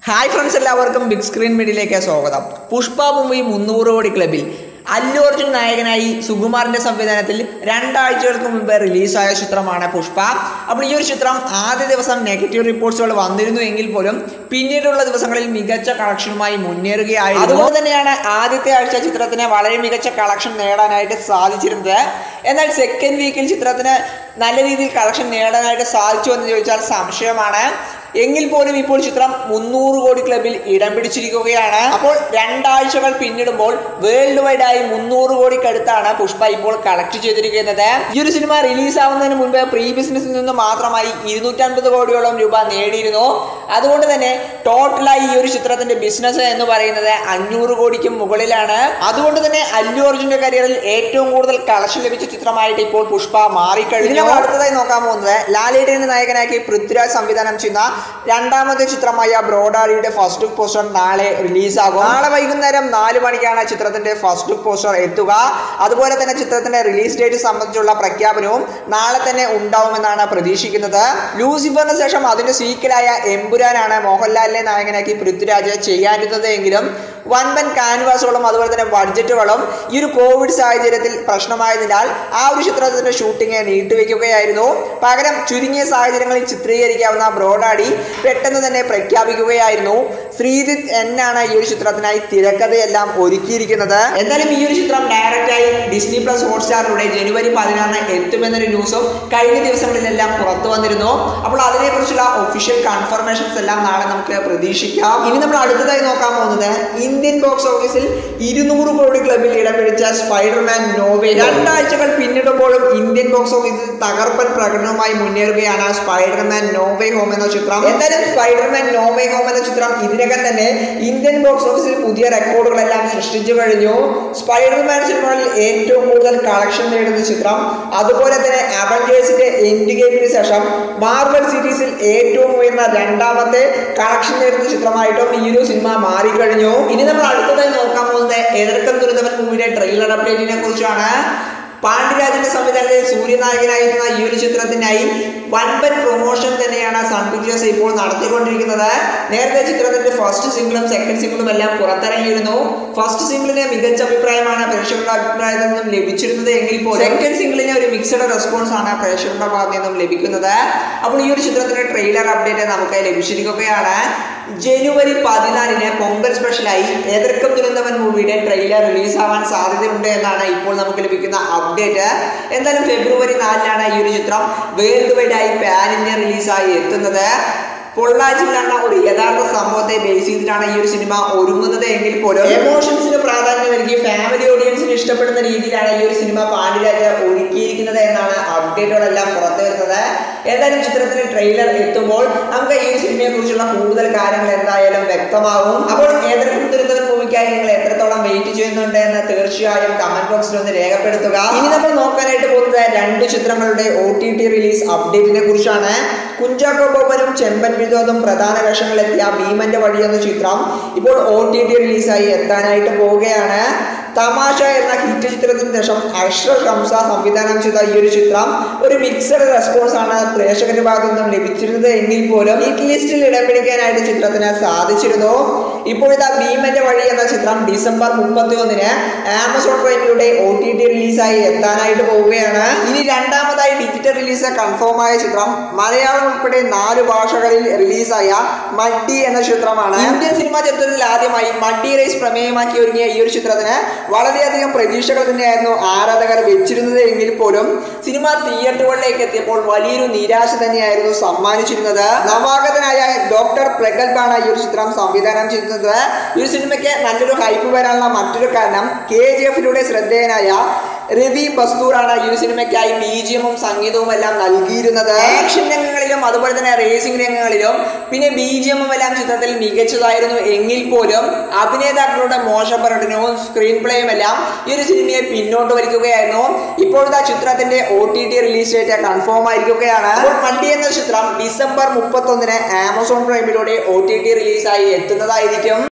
hi friends എല്ലാവർക്കും big screen മീഡിയയിലേക്ക് സ്വാഗതം പുഷ്പ മൂവി മുന്നൂറ് കോടി ക്ലബിൽ അല്ലു അർജുൻ നായകനായി സുകുമാറിന്റെ സംവിധാനത്തിൽ രണ്ടാഴ്ചകൾക്ക് മുമ്പ് റിലീസായ ചിത്രമാണ് പുഷ്പ അപ്പോൾ ഈ ഒരു ചിത്രം ആദ്യ ദിവസം നെഗറ്റീവ് റിപ്പോർട്ട്സുകൾ വന്നിരുന്നു എങ്കിൽ പോലും പിന്നീടുള്ള ദിവസങ്ങളിൽ മികച്ച കളക്ഷനുമായി മുന്നേറുകയായിരുന്നു അതുകൊണ്ട് തന്നെയാണ് ആദ്യത്തെ ആഴ്ച ചിത്രത്തിന് വളരെ മികച്ച കളക്ഷൻ നേടാനായിട്ട് സാധിച്ചിരുന്നത് എന്നാൽ സെക്കൻഡ് വീക്കിൽ ചിത്രത്തിന് നല്ല രീതിയിൽ കളക്ഷൻ നേടാനായിട്ട് സാധിച്ചു എന്ന് ചോദിച്ചാൽ സംശയമാണ് എങ്കിൽ പോലും ഇപ്പോൾ ചിത്രം മുന്നൂറ് കോടി ക്ലബിൽ ഇടം പിടിച്ചിരിക്കുകയാണ് അപ്പോൾ രണ്ടാഴ്ചകൾ പിന്നിടുമ്പോൾ വേൾഡ് വൈഡ് ആയി മുന്നൂറ് കോടിക്കടുത്താണ് പുഷ്പ ഇപ്പോൾ കളക്ട് ചെയ്തിരിക്കുന്നത് ഈ ഒരു സിനിമ റിലീസ് ആവുന്നതിന് മുൻപ് പ്രീ ബിസിനസ്സിൽ നിന്ന് മാത്രമായി ഇരുന്നൂറ്റൻപത് കോടിയോളം രൂപ നേടിയിരുന്നു അതുകൊണ്ട് തന്നെ ടോട്ടലായി ഈ ഒരു ചിത്രത്തിന്റെ ബിസിനസ് എന്ന് പറയുന്നത് അഞ്ഞൂറ് കോടിക്ക് മുകളിലാണ് അതുകൊണ്ട് തന്നെ അല്ലു അർജുന്റെ കരിയറിൽ ഏറ്റവും കൂടുതൽ കളക്ഷൻ ലഭിച്ച ചിത്രമായിട്ട് ഇപ്പോൾ പുഷ്പ മാറിക്കഴിഞ്ഞു നമ്മൾ അടുത്തതായി നോക്കാൻ പോകുന്നത് ലാലേട്ടനെ നായകനാക്കി പൃഥ്വിരാജ് സംവിധാനം ചെയ്യുന്ന രണ്ടാമത്തെ ചിത്രമായ ബ്രോഡാഡിയുടെ ഫസ്റ്റ് ലുക്ക് പോസ്റ്റർ നാളെ റിലീസാകും നാളെ വൈകുന്നേരം നാല് മണിക്കാണ് ചിത്രത്തിന്റെ ഫസ്റ്റ് ലുക്ക് പോസ്റ്റർ എത്തുക അതുപോലെ തന്നെ ചിത്രത്തിന്റെ റിലീസ് ഡേറ്റ് സംബന്ധിച്ചുള്ള പ്രഖ്യാപനവും നാളെ തന്നെ ഉണ്ടാവുമെന്നാണ് പ്രതീക്ഷിക്കുന്നത് ലൂസിഫറിന് ശേഷം അതിന്റെ സീക്വലായ എമ്പുരാനാണ് മോഹൻലാലിനെ നായകനാക്കി പൃഥ്വിരാജ് ചെയ്യാനിരുന്നത് എങ്കിലും വൻപൻ കാൻവാസുകളും അതുപോലെ തന്നെ ബഡ്ജറ്റുകളും ഈ ഒരു കോവിഡ് സാഹചര്യത്തിൽ പ്രശ്നമായതിനാൽ ആ ഒരു ചിത്രത്തിന്റെ ഷൂട്ടിംഗ് നീട്ടിവെക്കുകയായിരുന്നു പകരം ചുരുങ്ങിയ സാഹചര്യങ്ങളിൽ ചിത്രീകരിക്കാവുന്ന ബ്രോഡാഡി പെട്ടെന്ന് തന്നെ പ്രഖ്യാപിക്കുകയായിരുന്നു ശ്രീജിത്ത് എന്നാണ് ഈ ഒരു ചിത്രത്തിനായി തിരക്കഥയെല്ലാം ഒരുക്കിയിരിക്കുന്നത് എന്തായാലും ഈ ഒരു ചിത്രം ഡയറക്റ്റായി ഡിസ്നി പ്ലസ് ഹോട്ട്സ്റ്റാറിലൂടെ ജനുവരി പതിനാറിന് എത്തുമെന്നൊരു ന്യൂസും കഴിഞ്ഞ ദിവസങ്ങളിലെല്ലാം പുറത്തു വന്നിരുന്നു അപ്പോൾ അതിനെക്കുറിച്ചുള്ള ഒഫീഷ്യൽ കൺഫർമേഷൻസ് എല്ലാം നാളെ നമുക്ക് പ്രതീക്ഷിക്കാം ഇനി നമ്മൾ അടുത്തതായി നോക്കാൻ പോകുന്നത് ഇന്ത്യൻ ബോക്സ് ഓഫീസിൽ ഇരുന്നൂറ് കോടി ക്ലബിൽ ഇടം പിടിച്ച സ്പൈഡർമാൻ നോവേ രണ്ടാഴ്ചകൾ പിന്നിടുമ്പോഴും ഇന്ത്യൻ ബോക്സ് ഓഫീസിൽ തകർപ്പൻ പ്രകടനവുമായി മുന്നേറുകയാണ് സ്പൈഡർമാൻ നോവേ ഹോം എന്ന ചിത്രം എന്തായാലും സ്പൈഡർമാൻ നോവേ ഹോം എന്ന ചിത്രം ഇതിനകം തന്നെ ഇന്ത്യൻ ബോക്സ് ഓഫീസിൽ പുതിയ റെക്കോർഡുകളെല്ലാം സൃഷ്ടിച്ചു കഴിഞ്ഞു സ്പൈഡർമാൻ സിനിമകളിൽ ഏറ്റവും കൂടുതൽ കളക്ഷൻ നേടുന്ന ചിത്രം അതുപോലെ തന്നെ അവഞ്ചേഴ്സിന്റെ എൻഡ് ഗെയിമിന് ശേഷം മാർവൽ സീരീസിൽ ഏറ്റവും ഉയർന്ന രണ്ടാമത്തെ കളക്ഷൻ നേടുന്ന ചിത്രമായിട്ടും ഈ ഒരു സിനിമ മാറിക്കഴിഞ്ഞു ഇനി നമ്മൾ അടുത്തതായി നോക്കാൻ പോകുന്നത് എതിർക്കം ദുരിതവൻ മൂവിയുടെ ട്രെയിലർ അപ്ഡേറ്റിനെ കുറിച്ചാണ് പാണ്ഡ്യരാജിന്റെ സംവിധാനത്തിൽ സൂര്യനായകനായിരുന്ന ഈ ഒരു ചിത്രത്തിനായി വൻപൻ പ്രൊമോഷൻ തന്നെയാണ് സൺ പിക്ചേഴ്സ് ഇപ്പോൾ നടത്തിക്കൊണ്ടിരിക്കുന്നത് നേരത്തെ ചിത്രത്തിന്റെ ഫസ്റ്റ് സിംഗിളും സെക്കൻഡ് സിംഗിളും എല്ലാം പുറത്തിറങ്ങിയിരുന്നു ഫസ്റ്റ് സിംഗിളിന് മികച്ച അഭിപ്രായമാണ് പ്രേക്ഷകരുടെ അഭിപ്രായത്തിൽ നിന്നും ലഭിച്ചിരുന്നത് എങ്കിൽ പോലും സെക്കൻഡ് സിംഗിളിന് ഒരു മിക്സഡ് റെസ്പോൺസ് ആണ് പ്രേക്ഷകരുടെ ഭാഗത്തു നിന്നും ലഭിക്കുന്നത് അപ്പോൾ ഈ ഒരു ചിത്രത്തിന്റെ ട്രെയിലർ അപ്ഡേറ്റ് നമുക്ക് ലഭിച്ചിരിക്കുകയാണ് ജനുവരി പതിനാലിന് പൊങ്കൽ സ്പെഷ്യലായി എതിർക്കം ദുരന്തവൻ മൂവിയുടെ ട്രെയിലർ റിലീസ് ആവാൻ സാധ്യതയുണ്ട് എന്നാണ് ഇപ്പോൾ നമുക്ക് ലഭിക്കുന്ന അപ്ഡേറ്റ് എന്തായാലും ഫെബ്രുവരി നാലിനാണ് ഈ ഒരു ചിത്രം വേൾഡ് വൈഡ് ആയി പാൻ ഇന്ത്യ റിലീസായി എത്തുന്നത് പൊള്ളാച്ചിൽ നടന്ന ഒരു യഥാർത്ഥ സംഭവത്തെ ബേസ് ചെയ്തിട്ടാണ് ഈ ഒരു സിനിമ ഒരുങ്ങുന്നത് എങ്കിൽ പോലും എമോഷൻസിന് പ്രാധാന്യം നൽകി ഫാമിലി ഓഡിയൻസിന് ഇഷ്ടപ്പെടുന്ന രീതിയിലാണ് ഈ ഒരു സിനിമ പാണ്ഡ്യരാജ് ഒരുക്കിയിരിക്കുന്നത് എന്നാണ് അപ്ഡേറ്റുകളെല്ലാം പുറത്തു വരുന്നത് ഏതായാലും ചിത്രത്തിന്റെ ട്രെയിലർ എത്തുമ്പോൾ നമുക്ക് ഈ സിനിമയെ കുറിച്ചുള്ള കൂടുതൽ കാര്യങ്ങൾ എന്തായാലും വ്യക്തമാകും അപ്പോൾ ഏതൊക്കെ ദുരിതം മൂവിക്കായി നിങ്ങൾ എത്രത്തോളം വെയിറ്റ് ചെയ്യുന്നുണ്ട് എന്ന് തീർച്ചയായും കമന്റ് ബോക്സിൽ ഒന്ന് രേഖപ്പെടുത്തുക ഇനി നമ്മൾ നോക്കാനായിട്ട് പോകുന്നത് രണ്ട് ചിത്രങ്ങളുടെ ഒ ടി ടി റിലീസ് അപ്ഡേറ്റിനെ കുറിച്ചാണ് കുഞ്ചാക്കോ ബോബനും ചെമ്പൻ വിനോദും പ്രധാന വേഷങ്ങളിലെത്തിയ ഭീമന്റെ വഴി എന്ന ചിത്രം ഇപ്പോൾ ഒ ടി ടി റിലീസായി എത്താനായിട്ട് പോവുകയാണ് തമാശ എന്ന ഹിറ്റ് ചിത്രത്തിന് ശേഷം അഷ്റഫ് ഹംസ സംവിധാനം ചെയ്ത ഈ ഒരു ചിത്രം ഒരു മിക്സഡ് റെസ്പോൺസ് ആണ് പ്രേക്ഷകരുടെ ഭാഗത്തു നിന്നും ലഭിച്ചിരുന്നത് എങ്കിൽ പോലും ഹിറ്റ് ലിസ്റ്റിൽ ഇടം പിടിക്കാനായിട്ട് ചിത്രത്തിന് സാധിച്ചിരുന്നു ഇപ്പോഴത്തെ ഭീമന്റെ വഴി എന്ന ചിത്രം ഡിസംബർ മുപ്പത്തി ഒന്നിന് ആമസോൺ പ്രൈമിലൂടെ ഒ ടി ടി റിലീസായി എത്താനായിട്ട് പോവുകയാണ് ഇനി രണ്ടാമതായി ഡിജിറ്റൽ റിലീസ് കൺഫേം ആയ ചിത്രം മലയാളം ഉൾപ്പെടെ നാല് ഭാഷകളിൽ റിലീസായ മഡ്ഡി എന്ന ചിത്രമാണ് ഇന്ത്യൻ സിനിമാ ചരിത്രത്തിൽ ആദ്യമായി മഡ്ഡി റേസ് പ്രമേയമാക്കി ഒരുങ്ങിയ ഈ ഒരു ചിത്രത്തിന് വളരെയധികം പ്രതീക്ഷകൾ തന്നെയായിരുന്നു ആരാധകർ വെച്ചിരുന്നത് എങ്കിൽ പോലും സിനിമ തിയേറ്ററുകളിലേക്ക് എത്തിയപ്പോൾ വലിയൊരു നിരാശ തന്നെയായിരുന്നു സമ്മാനിച്ചിരുന്നത് നവാഗതനായ ഡോക്ടർ പ്രഗൽഭാണ് ഈ ഒരു ചിത്രം സംവിധാനം ചെയ്യുന്നത് ഈ ഒരു സിനിമയ്ക്ക് നല്ലൊരു ഹൈപ്പ് വരാനുള്ള മറ്റൊരു കാരണം കെ ജി എഫിലൂടെ ശ്രദ്ധേയനായ രവി ബസ്തൂറാണ് ഈ ഒരു സിനിമയ്ക്കായി ബി ജി എമ്മും സംഗീതവും എല്ലാം നൽകിയിരുന്നത് ആക്ഷൻ രംഗങ്ങളിലും അതുപോലെ തന്നെ റേസിംഗ് രംഗങ്ങളിലും പിന്നെ ബി ജി എമ്മും എല്ലാം ചിത്രത്തിൽ മികച്ചതായിരുന്നു എങ്കിൽ പോലും അഭിനേതാക്കളുടെ മോശം പ്രകടനവും സ്ക്രീൻ പ്ലേയും എല്ലാം ഈ ഒരു സിനിമയെ പിന്നോട്ട് വലിക്കുകയായിരുന്നു ഇപ്പോഴത്തെ ചിത്രത്തിന്റെ O T T release date confirm ആയിരിക്കുകയാണ് അപ്പോൾ മണ്ടി എന്ന ചിത്രം ഡിസംബർ മുപ്പത്തൊന്നിന് ആമസോൺ പ്രൈമിലൂടെ ഒ ടി ടി റിലീസായി എത്തുന്നതായിരിക്കും